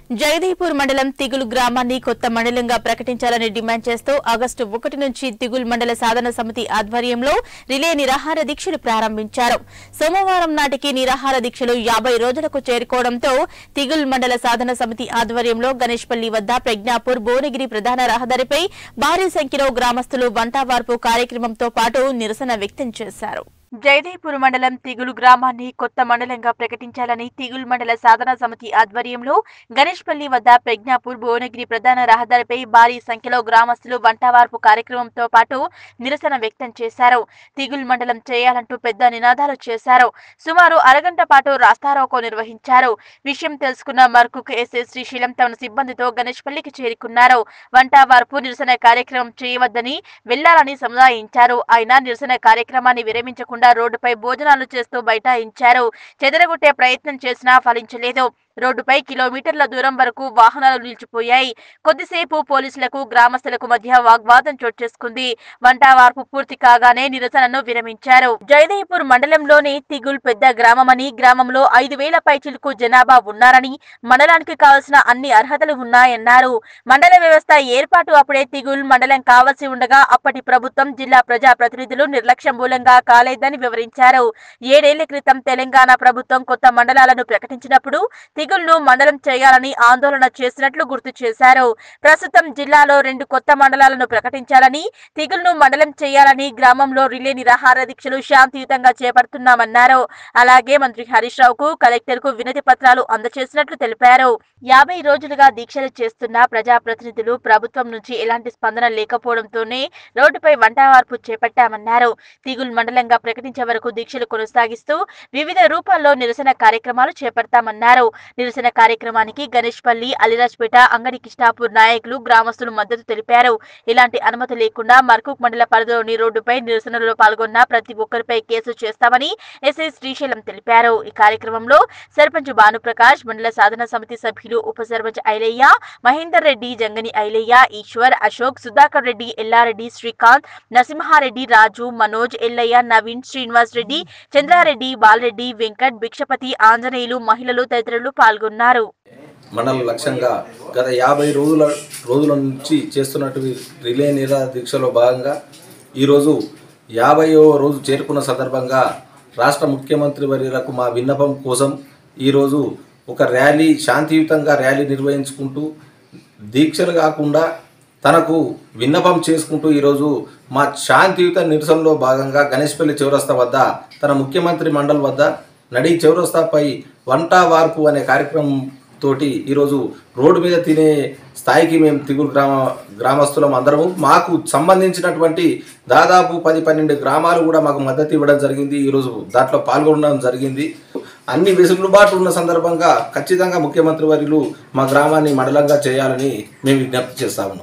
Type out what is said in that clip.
జగదీపూర్ మండలం తిగులు గ్రామాన్ని కొత్త మండలంగా ప్రకటించాలని డిమాండ్ చేస్తూ ఆగస్టు ఒకటి నుంచి తిగుల్ మండల సాధన సమితి ఆధ్వర్యంలో రిలే నిరాహార దీక్షలు ప్రారంభించారు సోమవారం నాటికి నిరాహార దీక్షలు యాభై రోజులకు చేరుకోవడంతో తిగుల్ మండల సాధన సమితి ఆధ్వర్యంలో గణేష్పల్లి వద్ద ప్రజ్ఞాపూర్ భువనగిరి ప్రధాన రహదారిపై భారీ సంఖ్యలో గ్రామస్తులు వంటవార్పు కార్యక్రమంతో పాటు నిరసన వ్యక్తం చేశారు జయదేపూర్ మండలం తిగులు గ్రామాన్ని కొత్త మండలంగా ప్రకటించాలని తిగుల్ మండల సాధన సమితి ఆధ్వర్యంలో గణేష్పల్లి వద్ద ప్రజ్ఞాపూర్ భువనగిరి ప్రధాన రహదారిపై భారీ సంఖ్యలో గ్రామస్తులు వంటవార్పు కార్యక్రమంతో పాటు నిరసన వ్యక్తం చేశారు తిగుల్ మండలం చేయాలంటూ పెద్ద నినాదాలు చేశారు సుమారు అరగంట పాటు రాస్తారోకో నిర్వహించారు విషయం తెలుసుకున్న మర్కుక్ ఎస్ఎస్ శ్రీశైలం తమ సిబ్బందితో గణేష్పల్లికి చేరుకున్నారు వంటవార్పు నిరసన కార్యక్రమం చేయవద్దని వెళ్లాలని సముదాయించారు అయినా నిరసన కార్యక్రమాన్ని విరమించకుండా రోడ్డుపై భోజనాలు చేస్తూ బైఠాయించారు చెదరగొట్టే ప్రయత్నం చేసినా ఫలించలేదు రోడ్డుపై కిలోమీటర్ల దూరం వరకు వాహనాలు నిలిచిపోయాయి కొద్దిసేపు పోలీసులకు గ్రామస్తులకు మధ్య వాగ్వాదం చోటు చేసుకుంది వంటవార్పు పూర్తి కాగానే నిరసనను విరమించారు జయదేపూర్ మండలంలోని తిగుల్ పెద్ద గ్రామమని గ్రామంలో ఐదు వేల పైచిలకు జనాభా ఉన్నారని మండలానికి కావలసిన అన్ని అర్హతలు ఉన్నాయన్నారు మండల వ్యవస్థ ఏర్పాటు అప్పుడే తిగుల్ మండలం కావాల్సి ఉండగా అప్పటి ప్రభుత్వం జిల్లా ప్రజా ప్రతినిధులు నిర్లక్ష్యం మూలంగా కాలేదని వివరించారు ఏడేళ్ల క్రితం తెలంగాణ ప్రభుత్వం కొత్త మండలాలను ప్రకటించినప్పుడు తిగుల్ను మండలం చేయాలని ఆందోళన చేసినట్లు గుర్తు చేశారు ప్రస్తుతం జిల్లాలో రెండు కొత్త మండలాలను ప్రకటించాలని తిగుల్ను మండలం చేయాలని గ్రామంలో రిలే నిరాహార దీక్షలు శాంతియుతంగా చేపడుతున్నామన్నారు అలాగే మంత్రి హరీష్ రావుకు కలెక్టర్ కు వినతి పత్రాలు అందజేసినట్లు తెలిపారు యాభై రోజులుగా దీక్షలు చేస్తున్న ప్రజాప్రతినిధులు ప్రభుత్వం నుంచి ఎలాంటి స్పందన లేకపోవడంతోనే రోడ్డుపై వంటవార్పు చేపట్టామన్నారు తిగుల్ మండలంగా ప్రకటించే వరకు దీక్షలు కొనసాగిస్తూ వివిధ రూపాల్లో నిరసన కార్యక్రమాలు చేపడతామన్నారు నిరసన కార్యక్రమానికి గణేష్పల్లి అలిరాజ్పేట అంగడి కిష్టాపూర్ నాయకులు గ్రామస్తులు మద్దతు తెలిపారు ఇలాంటి అనుమతి లేకుండా మర్కూక్ మండల పరిధిలోని రోడ్డుపై నిరసనలో పాల్గొన్న ప్రతి ఒక్కరిపై కేసు చేస్తామని ఎస్ఐ శ్రీశైలం తెలిపారు ఈ కార్యక్రమంలో సర్పంచ్ భానుప్రకాష్ మండల సాధన సమితి సభ్యులు ఉప సర్పంచ్ ఐలయ్య మహేందర్ రెడ్డి జంగని ఐలయ్య ఈశ్వర్ అశోక్ సుధాకర్ రెడ్డి ఎల్లారెడ్డి శ్రీకాంత్ నరసింహారెడ్డి రాజు మనోజ్ ఎల్లయ్య నవీన్ శ్రీనివాస్ రెడ్డి చంద్రారెడ్డి బాలరెడ్డి వెంకట్ భిక్షపతి ఆంజనేయులు మహిళలు తదితరులు పాల్గొన్నారు మండల లక్ష్యంగా గత యాభై రోజుల రోజుల నుంచి చేస్తున్నటువంటి రిలే నిరా దీక్షలో భాగంగా ఈరోజు యాభైవ రోజు చేరుకున్న సందర్భంగా రాష్ట్ర ముఖ్యమంత్రి వర్యులకు మా విన్నపం కోసం ఈరోజు ఒక ర్యాలీ శాంతియుతంగా ర్యాలీ నిర్వహించుకుంటూ దీక్షలు కాకుండా తనకు విన్నపం చేసుకుంటూ ఈరోజు మా శాంతియుత నిరసనలో భాగంగా గణేష్పల్లి చౌరస్తా వద్ద తన ముఖ్యమంత్రి మండలి వద్ద నడి చౌరస్తాపై వంట వార్పు అనే కార్యక్రమం తోటి ఈరోజు రోడ్డు మీద తినే స్థాయికి మేము తిగురు గ్రామ గ్రామస్తులం అందరము మాకు సంబంధించినటువంటి దాదాపు పది పన్నెండు గ్రామాలు కూడా మాకు మద్దతు ఇవ్వడం జరిగింది ఈరోజు దాంట్లో పాల్గొనడం జరిగింది అన్ని వెసులుబాటు ఉన్న సందర్భంగా ఖచ్చితంగా ముఖ్యమంత్రి వర్యులు మా గ్రామాన్ని మండలంగా చేయాలని మేము విజ్ఞప్తి చేస్తాము